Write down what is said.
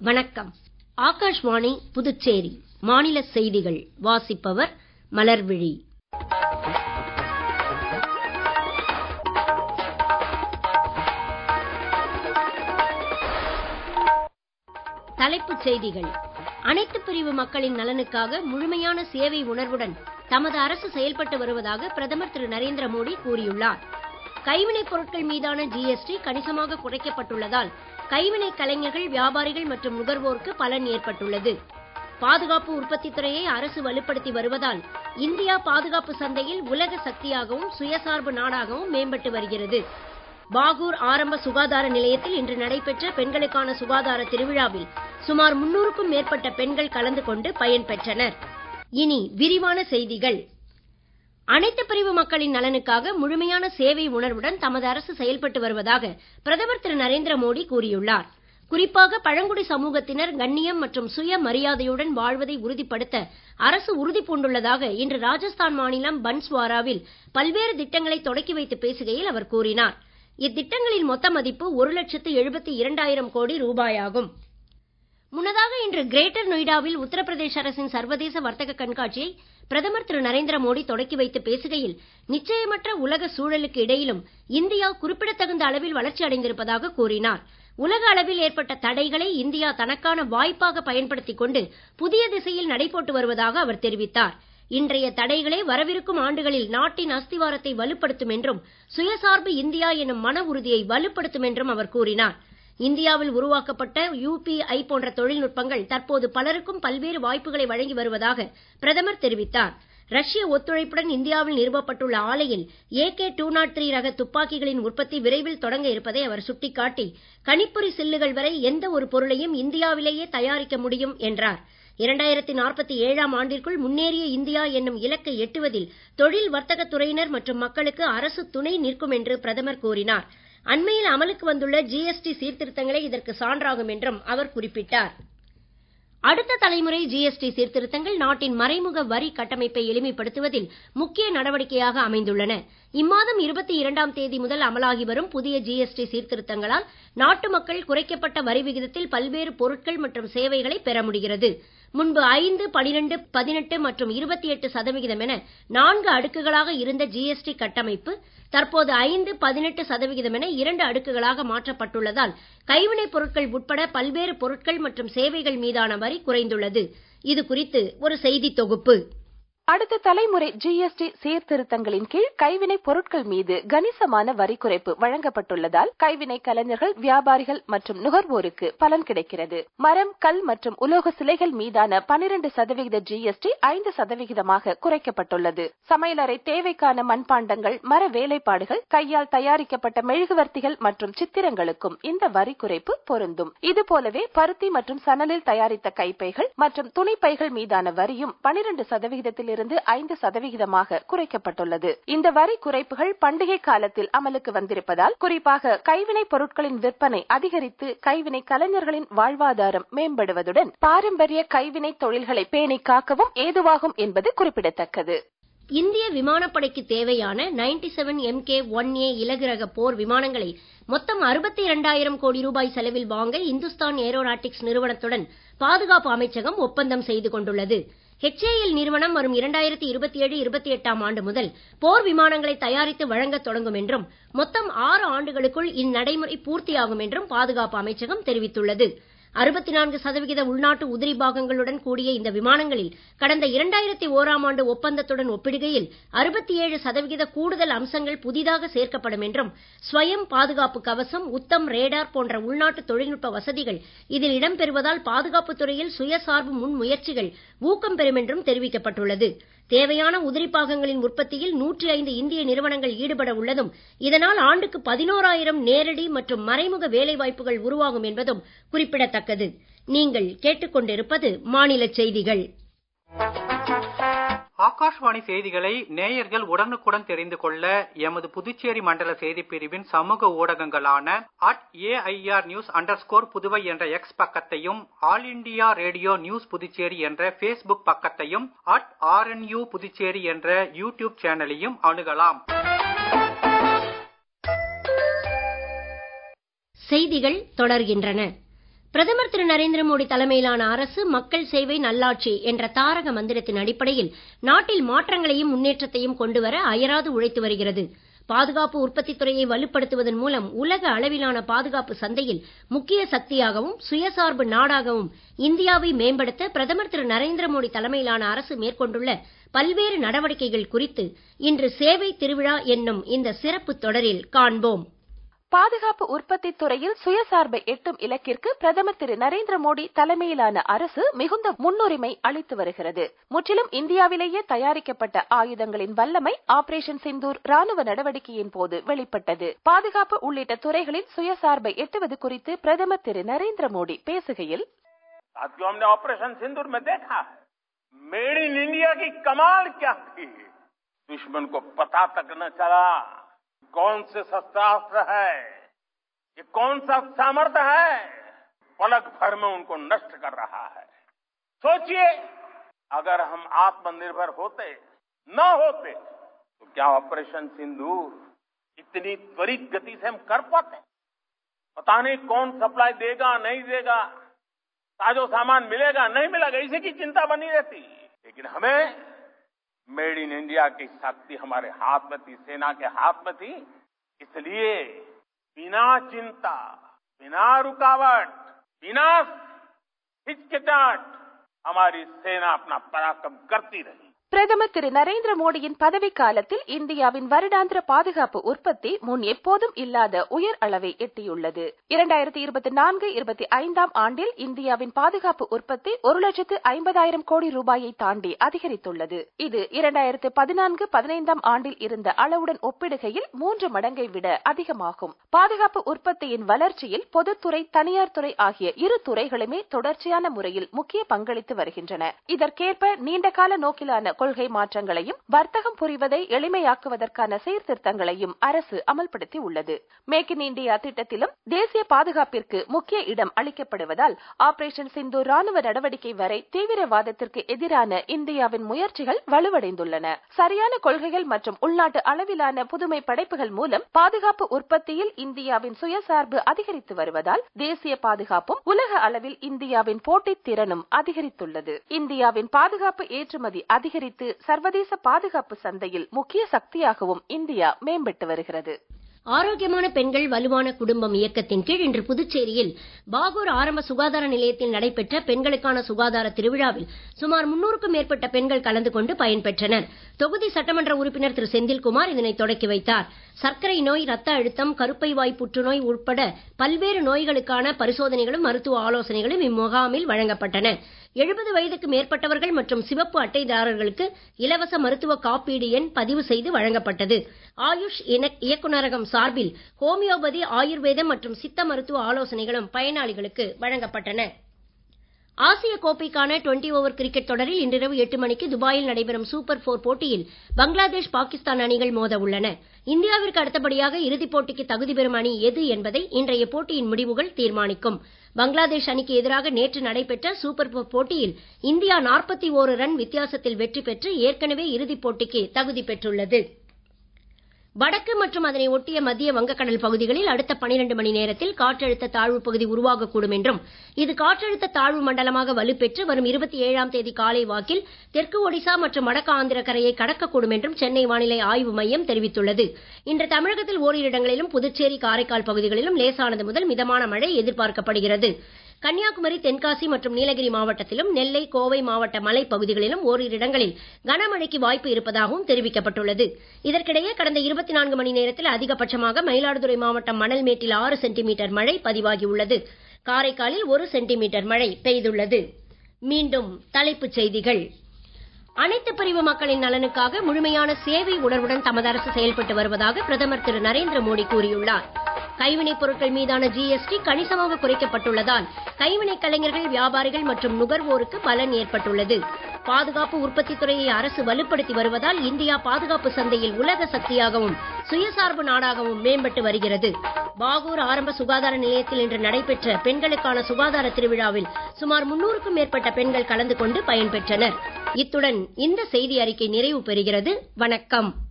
வணக்கம் ஆகாஷ்வாணி புதுச்சேரி மாநில செய்திகள் வாசிப்பவர் மலர்விழி தலைப்புச் செய்திகள் அனைத்து பிரிவு மக்களின் நலனுக்காக முழுமையான சேவை உணர்வுடன் தமது அரசு செயல்பட்டு வருவதாக பிரதமர் திரு நரேந்திர மோடி கூறியுள்ளார் கைவினைப் பொருட்கள் மீதான ஜிஎஸ்டி கணிசமாக குறைக்கப்பட்டுள்ளதால் கைவினை கலைஞர்கள் வியாபாரிகள் மற்றும் நுகர்வோருக்கு பலன் ஏற்பட்டுள்ளது பாதுகாப்பு உற்பத்தித் துறையை அரசு வலுப்படுத்தி வருவதால் இந்தியா பாதுகாப்பு சந்தையில் உலக சக்தியாகவும் சுயசார்பு நாடாகவும் மேம்பட்டு வருகிறது பாகூர் ஆரம்ப சுகாதார நிலையத்தில் இன்று நடைபெற்ற பெண்களுக்கான சுகாதார திருவிழாவில் சுமார் முன்னூறுக்கும் மேற்பட்ட பெண்கள் கலந்து கொண்டு பயன்பெற்றனர் இனி விரிவான செய்திகள் அனைத்து பிரிவு மக்களின் நலனுக்காக முழுமையான சேவை உணர்வுடன் தமது அரசு செயல்பட்டு வருவதாக பிரதமர் திரு நரேந்திர மோடி கூறியுள்ளார் குறிப்பாக பழங்குடி சமூகத்தினர் கண்ணியம் மற்றும் சுய மரியாதையுடன் வாழ்வதை உறுதிப்படுத்த அரசு உறுதி பூண்டுள்ளதாக இன்று ராஜஸ்தான் மாநிலம் பன்ஸ்வாராவில் பல்வேறு திட்டங்களை தொடக்கி வைத்து பேசுகையில் அவர் கூறினார் இத்திட்டங்களின் மொத்த மதிப்பு ஒரு லட்சத்து எழுபத்தி இரண்டாயிரம் கோடி ரூபாயாகும் முன்னதாக இன்று கிரேட்டர் நொய்டாவில் உத்தரப்பிரதேச அரசின் சர்வதேச வர்த்தக கண்காட்சியை பிரதமர் திரு நரேந்திர மோடி தொடக்கி வைத்து பேசுகையில் நிச்சயமற்ற உலக சூழலுக்கு இடையிலும் இந்தியா குறிப்பிடத்தகுந்த அளவில் வளர்ச்சி அடைந்திருப்பதாக கூறினார் உலக அளவில் ஏற்பட்ட தடைகளை இந்தியா தனக்கான வாய்ப்பாக பயன்படுத்திக் கொண்டு புதிய திசையில் நடைபோட்டு வருவதாக அவர் தெரிவித்தார் இன்றைய தடைகளே வரவிருக்கும் ஆண்டுகளில் நாட்டின் அஸ்திவாரத்தை வலுப்படுத்தும் என்றும் சுயசார்பு இந்தியா எனும் மன உறுதியை வலுப்படுத்தும் என்றும் அவர் கூறினார் இந்தியாவில் உருவாக்கப்பட்ட யுபிஐ போன்ற தொழில்நுட்பங்கள் தற்போது பலருக்கும் பல்வேறு வாய்ப்புகளை வழங்கி வருவதாக பிரதமர் தெரிவித்தார் ரஷ்ய ஒத்துழைப்புடன் இந்தியாவில் நிறுவப்பட்டுள்ள ஆலையில் ஏகே டூ நாட் த்ரீ ரக துப்பாக்கிகளின் உற்பத்தி விரைவில் தொடங்க இருப்பதை அவர் சுட்டிக்காட்டி கணிப்பொறி சில்லுகள் வரை எந்த ஒரு பொருளையும் இந்தியாவிலேயே தயாரிக்க முடியும் என்றார் இரண்டாயிரத்தி நாற்பத்தி ஏழாம் ஆண்டிற்குள் முன்னேறிய இந்தியா என்னும் இலக்கை எட்டுவதில் தொழில் வர்த்தகத் துறையினர் மற்றும் மக்களுக்கு அரசு துணை நிற்கும் என்று பிரதமர் கூறினார் அண்மையில் அமலுக்கு வந்துள்ள ஜிஎஸ்டி சீர்திருத்தங்களே இதற்கு சான்றாகும் என்றும் அவர் குறிப்பிட்டார் அடுத்த தலைமுறை ஜிஎஸ்டி சீர்திருத்தங்கள் நாட்டின் மறைமுக வரி கட்டமைப்பை எளிமைப்படுத்துவதில் முக்கிய நடவடிக்கையாக அமைந்துள்ளன இம்மாதம் இருபத்தி இரண்டாம் தேதி முதல் அமலாகி வரும் புதிய ஜிஎஸ்டி சீர்திருத்தங்களால் நாட்டு மக்கள் குறைக்கப்பட்ட வரி விகிதத்தில் பல்வேறு பொருட்கள் மற்றும் சேவைகளை பெற முடிகிறது முன்பு ஐந்து பனிரெண்டு பதினெட்டு மற்றும் இருபத்தி எட்டு சதவிகிதம் என நான்கு அடுக்குகளாக இருந்த ஜிஎஸ்டி கட்டமைப்பு தற்போது ஐந்து பதினெட்டு சதவிகிதம் என இரண்டு அடுக்குகளாக மாற்றப்பட்டுள்ளதால் கைவினைப் பொருட்கள் உட்பட பல்வேறு பொருட்கள் மற்றும் சேவைகள் மீதான வரி குறைந்துள்ளது இது குறித்து ஒரு செய்தி தொகுப்பு அடுத்த தலைமுறை ஜிஎஸ்டி சீர்திருத்தங்களின் கீழ் கைவினை பொருட்கள் மீது கணிசமான வரி குறைப்பு வழங்கப்பட்டுள்ளதால் கைவினை கலைஞர்கள் வியாபாரிகள் மற்றும் நுகர்வோருக்கு பலன் கிடைக்கிறது மரம் கல் மற்றும் உலோக சிலைகள் மீதான பனிரெண்டு சதவிகித ஜிஎஸ்டி ஐந்து சதவிகிதமாக குறைக்கப்பட்டுள்ளது சமையலறை தேவைக்கான மண்பாண்டங்கள் மர வேலைப்பாடுகள் கையால் தயாரிக்கப்பட்ட மெழுகுவர்த்திகள் மற்றும் சித்திரங்களுக்கும் இந்த வரி குறைப்பு பொருந்தும் இதுபோலவே பருத்தி மற்றும் சணலில் தயாரித்த கைப்பைகள் மற்றும் துணிப்பைகள் மீதான வரியும் பனிரெண்டு சதவிகிதத்தில் இருந்து ஐந்து சதவிகிதமாக குறைக்கப்பட்டுள்ளது இந்த வரி குறைப்புகள் பண்டிகை காலத்தில் அமலுக்கு வந்திருப்பதால் குறிப்பாக கைவினை பொருட்களின் விற்பனை அதிகரித்து கைவினை கலைஞர்களின் வாழ்வாதாரம் மேம்படுவதுடன் பாரம்பரிய கைவினை தொழில்களை பேணி காக்கவும் ஏதுவாகும் என்பது குறிப்பிடத்தக்கது இந்திய விமானப்படைக்கு தேவையான ninety seven MK one A இலகு ரக போர் விமானங்களை மொத்தம் அறுபத்தி இரண்டாயிரம் கோடி ரூபாய் செலவில் வாங்க இந்துஸ்தான் ஏரோநாட்டிக்ஸ் நிறுவனத்துடன் பாதுகாப்பு அமைச்சகம் ஒப்பந்தம் செய்து கொண்டுள்ளது ஹெச்ஏஎல் நிறுவனம் வரும் இரண்டாயிரத்தி இருபத்தி ஏழு இருபத்தி எட்டாம் ஆண்டு முதல் போர் விமானங்களை தயாரித்து வழங்கத் தொடங்கும் என்றும் மொத்தம் ஆறு ஆண்டுகளுக்குள் இந்நடைமுறை பூர்த்தியாகும் என்றும் பாதுகாப்பு அமைச்சகம் தெரிவித்துள்ளது அறுபத்தி நான்கு சதவிகித உள்நாட்டு உதிரி பாகங்களுடன் கூடிய இந்த விமானங்களில் கடந்த இரண்டாயிரத்தி ஓராம் ஆண்டு ஒப்பந்தத்துடன் ஒப்பிடுகையில் அறுபத்தி ஏழு சதவிகித கூடுதல் அம்சங்கள் புதிதாக சேர்க்கப்படும் என்றும் ஸ்வயம் பாதுகாப்பு கவசம் உத்தம் ரேடார் போன்ற உள்நாட்டு தொழில்நுட்ப வசதிகள் இதில் இடம்பெறுவதால் பாதுகாப்புத் துறையில் சுயசார்பு முன்முயற்சிகள் ஊக்கம் பெறும் என்றும் தெரிவிக்கப்பட்டுள்ளது தேவையான உதிரி பாகங்களின் உற்பத்தியில் நூற்றி ஐந்து இந்திய நிறுவனங்கள் ஈடுபட உள்ளதும் இதனால் ஆண்டுக்கு பதினோராயிரம் நேரடி மற்றும் மறைமுக வேலைவாய்ப்புகள் உருவாகும் என்பதும் குறிப்பிடத்தக்கது நீங்கள் கேட்டுக்கொண்டிருப்பது மாநில செய்திகள் ஆகாஷ்வாணி செய்திகளை நேயர்கள் உடனுக்குடன் தெரிந்து கொள்ள எமது புதுச்சேரி மண்டல செய்திப் பிரிவின் சமூக ஊடகங்களான at AIR news under Puduvai என்ற எக்ஸ் பக்கத்தையும் all India radio news Puducherry என்ற பேஸ்புக் பக்கத்தையும் அட் ஆர்என்யூ புதுச்சேரி என்ற யூடியூப் சேனலையும் அணுகலாம் செய்திகள் தொடர்கின்றன பிரதமர் திரு நரேந்திர மோடி தலைமையிலான அரசு மக்கள் சேவை நல்லாட்சி என்ற தாரக மந்திரத்தின் அடிப்படையில் நாட்டில் மாற்றங்களையும் முன்னேற்றத்தையும் கொண்டுவர அயராது உழைத்து வருகிறது பாதுகாப்பு உற்பத்தித் துறையை வலுப்படுத்துவதன் மூலம் உலக அளவிலான பாதுகாப்பு சந்தையில் முக்கிய சக்தியாகவும் சுயசார்பு நாடாகவும் இந்தியாவை மேம்படுத்த பிரதமர் திரு நரேந்திர மோடி தலைமையிலான அரசு மேற்கொண்டுள்ள பல்வேறு நடவடிக்கைகள் குறித்து இன்று சேவை திருவிழா என்னும் இந்த சிறப்பு தொடரில் காண்போம் பாதுகாப்பு உற்பத்தி துறையில் சுயசார்பை எட்டும் இலக்கிற்கு பிரதமர் திரு நரேந்திர மோடி தலைமையிலான அரசு மிகுந்த முன்னுரிமை அளித்து வருகிறது முற்றிலும் இந்தியாவிலேயே தயாரிக்கப்பட்ட ஆயுதங்களின் வல்லமை ஆபரேஷன் சிந்தூர் ராணுவ நடவடிக்கையின் போது வெளிப்பட்டது பாதுகாப்பு உள்ளிட்ட துறைகளில் சுயசார்பை எட்டுவது குறித்து பிரதமர் திரு நரேந்திர மோடி பேசுகையில் साथियों हमने ऑपरेशन सिंदूर में देखा है मेड इन इंडिया की कमाल क्या थी दुश्मन को पता तक न चला कौन से शस्त्रास्त्र है ये कौन सा सामर्थ्य है पलक भर में उनको नष्ट कर रहा है सोचिए अगर हम आत्मनिर्भर होते न होते तो क्या ऑपरेशन सिंदूर इतनी त्वरित गति से हम कर पाते पता नहीं कौन सप्लाई देगा नहीं देगा ताजो सामान मिलेगा नहीं मिलेगा इसी की चिंता बनी रहती लेकिन हमें मेड इन इंडिया की शक्ति हमारे हाथ में थी सेना के हाथ में थी इसलिए बिना चिंता बिना रुकावट बिना हिचकिचाहट हमारी सेना अपना पराक्रम करती रही பிரதமர் திரு நரேந்திர மோடியின் பதவி காலத்தில் இந்தியாவின் வருடாந்திர பாதுகாப்பு உற்பத்தி முன் எப்போதும் இல்லாத உயர் அளவை எட்டியுள்ளது இரண்டாயிரத்தி இருபத்தி நான்கு இருபத்தி ஐந்தாம் ஆண்டில் இந்தியாவின் பாதுகாப்பு உற்பத்தி ஒரு லட்சத்து ஐம்பதாயிரம் கோடி ரூபாயை தாண்டி அதிகரித்துள்ளது இது இரண்டாயிரத்து பதினான்கு பதினைந்தாம் ஆண்டில் இருந்த அளவுடன் ஒப்பிடுகையில் மூன்று மடங்கை விட அதிகமாகும் பாதுகாப்பு உற்பத்தியின் வளர்ச்சியில் பொதுத்துறை தனியார் துறை ஆகிய இரு துறைகளுமே தொடர்ச்சியான முறையில் முக்கிய பங்களித்து வருகின்றன இதற்கேற்ப நீண்டகால நோக்கிலான கொள்கை மாற்றங்களையும் வர்த்தகம் புரிவதை எளிமையாக்குவதற்கான சீர்திருத்தங்களையும் அரசு அமல்படுத்தி உள்ளது மேக் இன் இந்தியா திட்டத்திலும் தேசிய பாதுகாப்பிற்கு முக்கிய இடம் அளிக்கப்படுவதால் ஆபரேஷன் சிந்து ராணுவ நடவடிக்கை வரை தீவிரவாதத்திற்கு எதிரான இந்தியாவின் முயற்சிகள் வலுவடைந்துள்ளன சரியான கொள்கைகள் மற்றும் உள்நாட்டு அளவிலான புதுமை படைப்புகள் மூலம் பாதுகாப்பு உற்பத்தியில் இந்தியாவின் சுயசார்பு அதிகரித்து வருவதால் தேசிய பாதுகாப்பும் உலக அளவில் இந்தியாவின் போட்டித் திறனும் அதிகரித்துள்ளது இந்தியாவின் பாதுகாப்பு ஏற்றுமதி அதிகரித்து சர்வதேச பாதுகாப்பு சந்தையில் முக்கிய சக்தியாகவும் இந்தியா மேம்பட்டு வருகிறது ஆரோக்கியமான பெண்கள் வலுவான குடும்பம் இயக்கத்தின் கீழ் இன்று புதுச்சேரியில் பாகூர் ஆரம்ப சுகாதார நிலையத்தில் நடைபெற்ற பெண்களுக்கான சுகாதார திருவிழாவில் சுமார் முன்னூறுக்கும் மேற்பட்ட பெண்கள் கலந்து கொண்டு பயன்பெற்றனர் தொகுதி சட்டமன்ற உறுப்பினர் திரு செந்தில்குமார் இதனை தொடக்கி வைத்தார் சர்க்கரை நோய் ரத்த அழுத்தம் கருப்பை வாய் புற்றுநோய் உட்பட பல்வேறு நோய்களுக்கான பரிசோதனைகளும் மருத்துவ ஆலோசனைகளும் இம்முகாமில் வழங்கப்பட்டன எழுபது வயதுக்கு மேற்பட்டவர்கள் மற்றும் சிவப்பு அட்டைதாரர்களுக்கு இலவச மருத்துவ காப்பீடு எண் பதிவு செய்து வழங்கப்பட்டது ஆயுஷ் இயக்குநரகம் சார்பில் ஹோமியோபதி ஆயுர்வேதம் மற்றும் சித்த மருத்துவ ஆலோசனைகளும் பயனாளிகளுக்கு வழங்கப்பட்டன ஆசிய கோப்பைக்கான டுவெண்டி ஓவர் கிரிக்கெட் தொடரில் இன்றிரவு எட்டு மணிக்கு துபாயில் நடைபெறும் சூப்பர் போர் போட்டியில் பங்களாதேஷ் பாகிஸ்தான் அணிகள் மோத உள்ளன இந்தியாவிற்கு அடுத்தபடியாக இறுதிப் போட்டிக்கு தகுதி பெறும் அணி எது என்பதை இன்றைய போட்டியின் முடிவுகள் தீர்மானிக்கும் பங்களாதேஷ் அணிக்கு எதிராக நேற்று நடைபெற்ற சூப்பர் போர் போட்டியில் இந்தியா நாற்பத்தி ஓரு ரன் வித்தியாசத்தில் வெற்றி பெற்று ஏற்கனவே இறுதிப் போட்டிக்கு தகுதி பெற்றுள்ளது வடக்கு மற்றும் அதனை ஒட்டிய மத்திய வங்கக்கடல் பகுதிகளில் அடுத்த 12 மணி நேரத்தில் காற்றழுத்த தாழ்வு பகுதி உருவாகக்கூடும் என்றும் இது காற்றழுத்த தாழ்வு மண்டலமாக வலுப்பெற்று வரும் 27ஆம் தேதி காலை வாக்கில் தெற்கு ஒடிசா மற்றும் வடக்கு ஆந்திர கரையை கடக்கக்கூடும் என்றும் சென்னை வானிலை ஆய்வு மையம் தெரிவித்துள்ளது இன்று தமிழகத்தில் ஓரிரு இடங்களிலும் புதுச்சேரி காரைக்கால் பகுதிகளிலும் லேசானது முதல் மிதமான மழை எதிர்பார்க்கப்படுகிறது கன்னியாகுமரி தென்காசி மற்றும் நீலகிரி மாவட்டத்திலும் நெல்லை கோவை மாவட்ட மலைப்பகுதிகளிலும் ஓரிரு இடங்களில் கனமழைக்கு வாய்ப்பு இருப்பதாகவும் தெரிவிக்கப்பட்டுள்ளது இதற்கிடையே கடந்த இருபத்தி நான்கு மணி நேரத்தில் அதிகபட்சமாக மயிலாடுதுறை மாவட்டம் மணல்மேட்டில் ஆறு சென்டிமீட்டர் மழை பதிவாகியுள்ளது காரைக்காலில் ஒரு சென்டிமீட்டர் மழை பெய்துள்ளது மீண்டும் தலைப்புச் செய்திகள் அனைத்து பிரிவு மக்களின் நலனுக்காக முழுமையான சேவை உணர்வுடன் தமது அரசு செயல்பட்டு வருவதாக பிரதமர் திரு நரேந்திர மோடி கூறியுள்ளார் கைவினைப் பொருட்கள் மீதான ஜிஎஸ்டி கணிசமாக குறைக்கப்பட்டுள்ளதால் கைவினைக் கலைஞர்கள் வியாபாரிகள் மற்றும் நுகர்வோருக்கு பலன் ஏற்பட்டுள்ளது பாதுகாப்பு உற்பத்தித் துறையை அரசு வலுப்படுத்தி வருவதால் இந்தியா பாதுகாப்பு சந்தையில் உலக சக்தியாகவும் சுயசார்பு நாடாகவும் மேம்பட்டு வருகிறது பாகூர் ஆரம்ப சுகாதார நிலையத்தில் இன்று நடைபெற்ற பெண்களுக்கான சுகாதார திருவிழாவில் சுமார் முன்னூறுக்கும் மேற்பட்ட பெண்கள் கலந்து கொண்டு பயன்பெற்றனர் இத்துடன் இந்த செய்தி அறிக்கை நிறைவு பெறுகிறது வணக்கம்